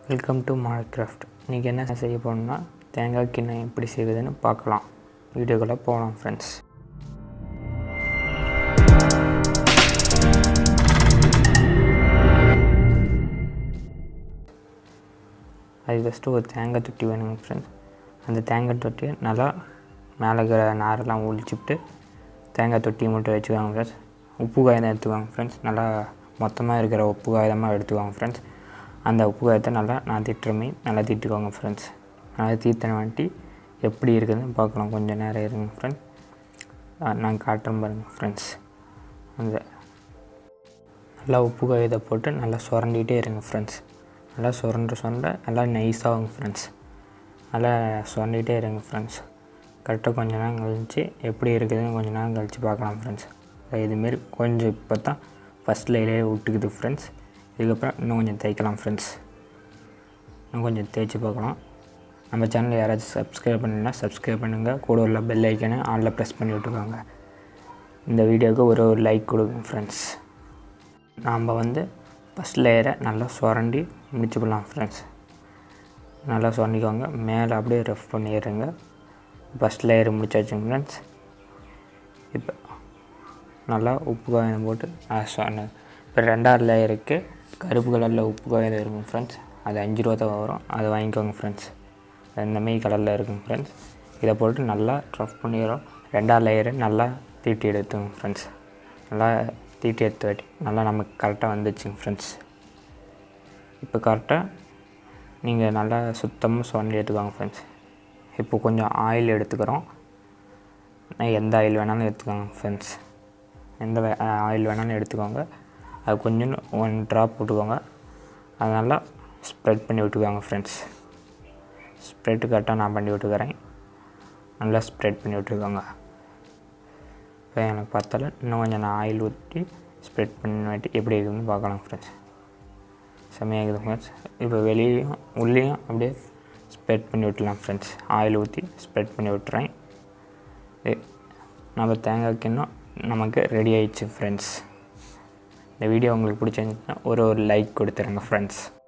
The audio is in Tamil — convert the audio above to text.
வெல்கம் டு கிராஃப்ட் இன்றைக்கி என்ன செய்ய போகணும்னா தேங்காய் கிண்ணம் எப்படி செய்வதுன்னு பார்க்கலாம் வீடியோக்குள்ளே போகலாம் ஃப்ரெண்ட்ஸ் அது ஃபஸ்ட்டு ஒரு தேங்காய் தொட்டி வேணுங்க ஃப்ரெண்ட்ஸ் அந்த தேங்காய் தொட்டியை நல்லா மேலே இருக்கிற நாரெல்லாம் ஒழிச்சிவிட்டு தேங்காய் தொட்டியை மட்டும் வச்சுக்கோங்க ஃப்ரெண்ட்ஸ் உப்பு காயம் எடுத்துக்கோங்க ஃப்ரெண்ட்ஸ் நல்லா மொத்தமாக இருக்கிற உப்பு காயமாக எடுத்துக்கோங்க ஃப்ரெண்ட்ஸ் அந்த உப்பு காயத்தை நல்லா நான் திட்டுற மீன் நல்லா திட்டுக்கோங்க ஃப்ரெண்ட்ஸ் நல்லா தீத்தனை வாட்டி எப்படி இருக்குதுன்னு பார்க்கலாம் கொஞ்சம் நேரம் இருங்க ஃப்ரெண்ட்ஸ் நான் காட்டுறேன் பாருங்கள் ஃப்ரெண்ட்ஸ் அந்த நல்லா உப்பு காயத்தை போட்டு நல்லா சுரண்டிகிட்டே இருங்க ஃப்ரெண்ட்ஸ் நல்லா சுரண்ட சுரண்ட நல்லா நைஸாகுங்க ஃப்ரெண்ட்ஸ் நல்லா சுரண்டிகிட்டே இருங்க ஃப்ரெண்ட்ஸ் கரெக்டாக கொஞ்ச நேரம் கழிச்சு எப்படி இருக்குதுன்னு கொஞ்ச நேரம் கழித்து பார்க்கலாம் ஃப்ரெண்ட்ஸ் இதுமாரி கொஞ்சம் இப்போ தான் ஃபஸ்ட் லைலே விட்டுக்குது ஃப்ரெண்ட்ஸ் இதுக்கப்புறம் இன்னும் கொஞ்சம் தேய்க்கலாம் ஃப்ரெண்ட்ஸ் இன்னும் கொஞ்சம் தேய்ச்சி பார்க்கலாம் நம்ம சேனல் யாராச்சும் சப்ஸ்கிரைப் பண்ணலைன்னா சப்ஸ்கிரைப் பண்ணுங்கள் கூட உள்ள பெல் ஐக்கனை ஆனில் ப்ரெஸ் பண்ணி விட்டுக்கோங்க இந்த வீடியோவுக்கு ஒரு ஒரு லைக் கொடுங்க ஃப்ரெண்ட்ஸ் நாம் வந்து ஃபஸ்ட் லேயரை நல்லா சுரண்டி முடிச்சுக்கலாம் ஃப்ரெண்ட்ஸ் நல்லா சுரண்டிக்கோங்க மேலே அப்படியே ரஃப் பண்ணிடுங்க ஃபஸ்ட் லேயர் முடிச்சாச்சுங்க ஃப்ரெண்ட்ஸ் இப்போ நல்லா உப்பு காயம் போட்டு சொன்ன இப்போ ரெண்டாவது லேயருக்கு கருப்பு கலரில் உப்பு காயம் இருக்குங்க ஃப்ரெண்ட்ஸ் அது அஞ்சு ரூபா தான் வரும் அதை வாங்கிக்கோங்க ஃப்ரெண்ட்ஸ் இந்தமாரி கலரில் இருக்குங்க ஃப்ரெண்ட்ஸ் இதை போட்டு நல்லா ரஃப் பண்ணிடுறோம் ரெண்டாவது லேயரை நல்லா தீட்டி எடுத்துங்க ஃப்ரெண்ட்ஸ் நல்லா தீட்டி எடுத்து வாட்டி நல்லா நமக்கு கரெக்டாக வந்துச்சுங்க ஃப்ரெண்ட்ஸ் இப்போ கரெக்டாக நீங்கள் நல்லா சுத்தமாக சுரண்டி எடுத்துக்கோங்க ஃப்ரெண்ட்ஸ் இப்போ கொஞ்சம் ஆயில் எடுத்துக்கிறோம் நான் எந்த ஆயில் வேணாலும் எடுத்துக்கோங்க ஃப்ரெண்ட்ஸ் எந்த ஆயில் வேணாலும் எடுத்துக்கோங்க அது கொஞ்சம் ஒன் ட்ராப் விட்டுக்கோங்க அது நல்லா ஸ்ப்ரெட் பண்ணி விட்டுக்கோங்க ஃப்ரெண்ட்ஸ் ஸ்ப்ரெட்டு கரெக்டாக நான் பண்ணி விட்டுக்கிறேன் நல்லா ஸ்ப்ரெட் பண்ணி விட்டுக்கோங்க இப்போ எனக்கு பார்த்தால இன்னும் கொஞ்சம் நான் ஆயில் ஊற்றி ஸ்ப்ரெட் பண்ணிட்டு எப்படி இருக்குதுன்னு பார்க்கலாம் ஃப்ரெண்ட்ஸ் செம்மையாக இருக்குது ஃப்ரெண்ட்ஸ் இப்போ வெளியேயும் உள்ளேயும் அப்படியே ஸ்ப்ரெட் பண்ணி விட்டுலாம் ஃப்ரெண்ட்ஸ் ஆயில் ஊற்றி ஸ்ப்ரெட் பண்ணி விட்டுறேன் நம்ம தேங்காய் கிண்ணம் நமக்கு ரெடி ஆயிடுச்சு ஃப்ரெண்ட்ஸ் இந்த வீடியோ உங்களுக்கு பிடிச்சிருந்துச்சுன்னா ஒரு ஒரு லைக் கொடுத்துருங்க ஃப்ரெண்ட்ஸ்